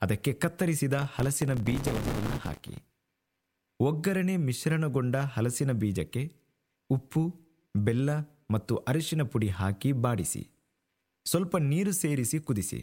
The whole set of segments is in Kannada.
ಅದಕ್ಕೆ ಕತ್ತರಿಸಿದ ಹಲಸಿನ ಬೀಜವನ್ನು ಹಾಕಿ ಒಗ್ಗರಣೆ ಮಿಶ್ರಣಗೊಂಡ ಹಲಸಿನ ಬೀಜಕ್ಕೆ ಉಪ್ಪು ಬೆಲ್ಲ ಮತ್ತು ಅರಿಶಿನ ಪುಡಿ ಹಾಕಿ ಬಾಡಿಸಿ ಸ್ವಲ್ಪ ನೀರು ಸೇರಿಸಿ ಕುದಿಸಿ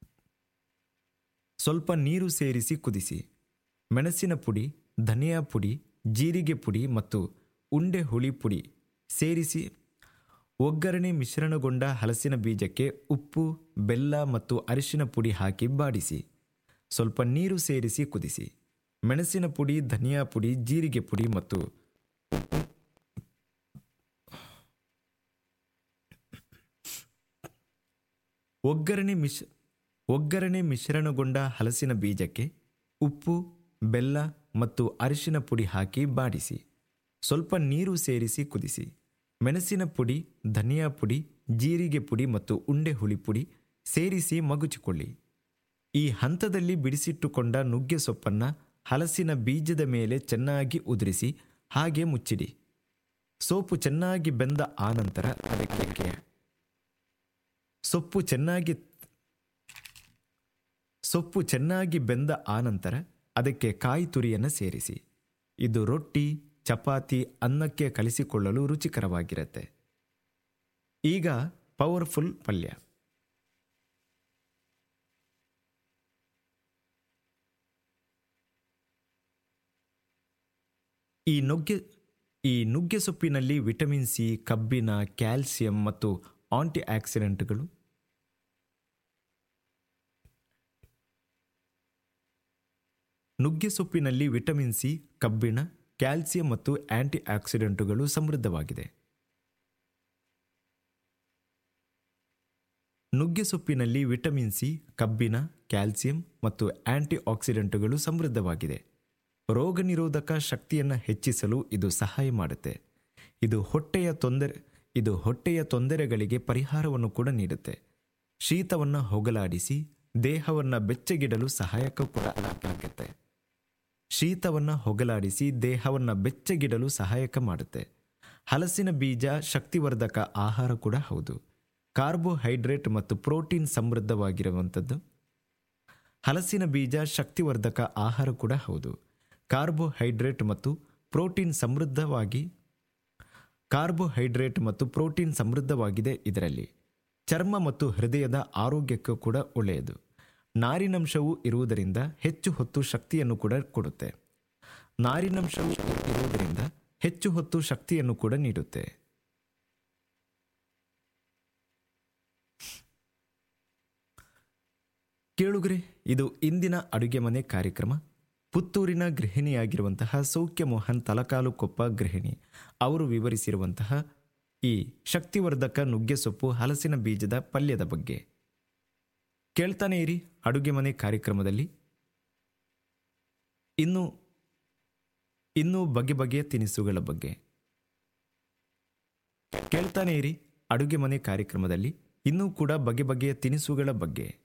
ಸ್ವಲ್ಪ ನೀರು ಸೇರಿಸಿ ಕುದಿಸಿ ಮೆಣಸಿನ ಪುಡಿ ಧನಿಯಾ ಪುಡಿ ಜೀರಿಗೆ ಪುಡಿ ಮತ್ತು ಉಂಡೆ ಹುಳಿ ಪುಡಿ ಸೇರಿಸಿ ಒಗ್ಗರಣೆ ಮಿಶ್ರಣಗೊಂಡ ಹಲಸಿನ ಬೀಜಕ್ಕೆ ಉಪ್ಪು ಬೆಲ್ಲ ಮತ್ತು ಅರಿಶಿನ ಪುಡಿ ಹಾಕಿ ಬಾಡಿಸಿ ಸ್ವಲ್ಪ ನೀರು ಸೇರಿಸಿ ಕುದಿಸಿ ಮೆಣಸಿನ ಪುಡಿ ಧನಿಯಾ ಪುಡಿ ಜೀರಿಗೆ ಪುಡಿ ಮತ್ತು ಒಗ್ಗರಣೆ ಮಿಶ್ ಒಗ್ಗರಣೆ ಮಿಶ್ರಣಗೊಂಡ ಹಲಸಿನ ಬೀಜಕ್ಕೆ ಉಪ್ಪು ಬೆಲ್ಲ ಮತ್ತು ಅರಿಶಿನ ಪುಡಿ ಹಾಕಿ ಬಾಡಿಸಿ ಸ್ವಲ್ಪ ನೀರು ಸೇರಿಸಿ ಕುದಿಸಿ ಮೆಣಸಿನ ಪುಡಿ ಧನಿಯಾ ಪುಡಿ ಜೀರಿಗೆ ಪುಡಿ ಮತ್ತು ಉಂಡೆ ಹುಳಿ ಪುಡಿ ಸೇರಿಸಿ ಮಗುಚಿಕೊಳ್ಳಿ ಈ ಹಂತದಲ್ಲಿ ಬಿಡಿಸಿಟ್ಟುಕೊಂಡ ನುಗ್ಗೆ ಸೊಪ್ಪನ್ನು ಹಲಸಿನ ಬೀಜದ ಮೇಲೆ ಚೆನ್ನಾಗಿ ಉದುರಿಸಿ ಹಾಗೆ ಮುಚ್ಚಿಡಿ ಸೋಪು ಚೆನ್ನಾಗಿ ಬೆಂದ ಆನಂತರ ಅದಕ್ಕೆ ಸೊಪ್ಪು ಚೆನ್ನಾಗಿ ಸೊಪ್ಪು ಚೆನ್ನಾಗಿ ಬೆಂದ ಆನಂತರ ಅದಕ್ಕೆ ಕಾಯಿ ತುರಿಯನ್ನು ಸೇರಿಸಿ ಇದು ರೊಟ್ಟಿ ಚಪಾತಿ ಅನ್ನಕ್ಕೆ ಕಲಿಸಿಕೊಳ್ಳಲು ರುಚಿಕರವಾಗಿರುತ್ತೆ ಈಗ ಪವರ್ಫುಲ್ ಪಲ್ಯ ಈ ನುಗ್ಗೆ ಈ ನುಗ್ಗೆ ಸೊಪ್ಪಿನಲ್ಲಿ ವಿಟಮಿನ್ ಸಿ ಕಬ್ಬಿಣ ಕ್ಯಾಲ್ಸಿಯಂ ಮತ್ತು ಆಂಟಿ ಆಕ್ಸಿಡೆಂಟ್ಗಳು ನುಗ್ಗೆ ಸೊಪ್ಪಿನಲ್ಲಿ ವಿಟಮಿನ್ ಸಿ ಕಬ್ಬಿಣ ಕ್ಯಾಲ್ಸಿಯಂ ಮತ್ತು ಆಂಟಿ ಆಕ್ಸಿಡೆಂಟುಗಳು ಸಮೃದ್ಧವಾಗಿದೆ ನುಗ್ಗೆ ಸೊಪ್ಪಿನಲ್ಲಿ ವಿಟಮಿನ್ ಸಿ ಕಬ್ಬಿಣ ಕ್ಯಾಲ್ಸಿಯಂ ಮತ್ತು ಆಂಟಿ ಆಕ್ಸಿಡೆಂಟುಗಳು ಸಮೃದ್ಧವಾಗಿದೆ ರೋಗ ನಿರೋಧಕ ಶಕ್ತಿಯನ್ನು ಹೆಚ್ಚಿಸಲು ಇದು ಸಹಾಯ ಮಾಡುತ್ತೆ ಇದು ಹೊಟ್ಟೆಯ ತೊಂದರೆ ಇದು ಹೊಟ್ಟೆಯ ತೊಂದರೆಗಳಿಗೆ ಪರಿಹಾರವನ್ನು ಕೂಡ ನೀಡುತ್ತೆ ಶೀತವನ್ನು ಹೋಗಲಾಡಿಸಿ ದೇಹವನ್ನು ಬೆಚ್ಚಗಿಡಲು ಸಹಾಯಕ ಕೂಡ ಆಗುತ್ತೆ ಶೀತವನ್ನು ಹೊಗಲಾಡಿಸಿ ದೇಹವನ್ನು ಬೆಚ್ಚಗಿಡಲು ಸಹಾಯಕ ಮಾಡುತ್ತೆ ಹಲಸಿನ ಬೀಜ ಶಕ್ತಿವರ್ಧಕ ಆಹಾರ ಕೂಡ ಹೌದು ಕಾರ್ಬೋಹೈಡ್ರೇಟ್ ಮತ್ತು ಪ್ರೋಟೀನ್ ಸಮೃದ್ಧವಾಗಿರುವಂಥದ್ದು ಹಲಸಿನ ಬೀಜ ಶಕ್ತಿವರ್ಧಕ ಆಹಾರ ಕೂಡ ಹೌದು ಕಾರ್ಬೋಹೈಡ್ರೇಟ್ ಮತ್ತು ಪ್ರೋಟೀನ್ ಸಮೃದ್ಧವಾಗಿ ಕಾರ್ಬೋಹೈಡ್ರೇಟ್ ಮತ್ತು ಪ್ರೋಟೀನ್ ಸಮೃದ್ಧವಾಗಿದೆ ಇದರಲ್ಲಿ ಚರ್ಮ ಮತ್ತು ಹೃದಯದ ಆರೋಗ್ಯಕ್ಕೂ ಕೂಡ ಒಳ್ಳೆಯದು ನಾರಿನಂಶವು ಇರುವುದರಿಂದ ಹೆಚ್ಚು ಹೊತ್ತು ಶಕ್ತಿಯನ್ನು ಕೂಡ ಕೊಡುತ್ತೆ ನಾರಿನಂಶವು ಇರುವುದರಿಂದ ಹೆಚ್ಚು ಹೊತ್ತು ಶಕ್ತಿಯನ್ನು ಕೂಡ ನೀಡುತ್ತೆ ಕೇಳುಗರೆ ಇದು ಇಂದಿನ ಅಡುಗೆ ಮನೆ ಕಾರ್ಯಕ್ರಮ ಪುತ್ತೂರಿನ ಗೃಹಿಣಿಯಾಗಿರುವಂತಹ ಸೌಖ್ಯ ಮೋಹನ್ ತಲಕಾಲುಕೊಪ್ಪ ಗೃಹಿಣಿ ಅವರು ವಿವರಿಸಿರುವಂತಹ ಈ ಶಕ್ತಿವರ್ಧಕ ನುಗ್ಗೆ ಸೊಪ್ಪು ಹಲಸಿನ ಬೀಜದ ಪಲ್ಯದ ಬಗ್ಗೆ ಕೇಳ್ತಾನೆ ಇರಿ ಅಡುಗೆ ಮನೆ ಕಾರ್ಯಕ್ರಮದಲ್ಲಿ ಇನ್ನು ಇನ್ನೂ ಬಗೆ ಬಗೆಯ ತಿನಿಸುಗಳ ಬಗ್ಗೆ ಕೇಳ್ತಾನೆ ಇರಿ ಅಡುಗೆ ಮನೆ ಕಾರ್ಯಕ್ರಮದಲ್ಲಿ ಇನ್ನೂ ಕೂಡ ಬಗೆ ಬಗೆಯ ತಿನಿಸುಗಳ ಬಗ್ಗೆ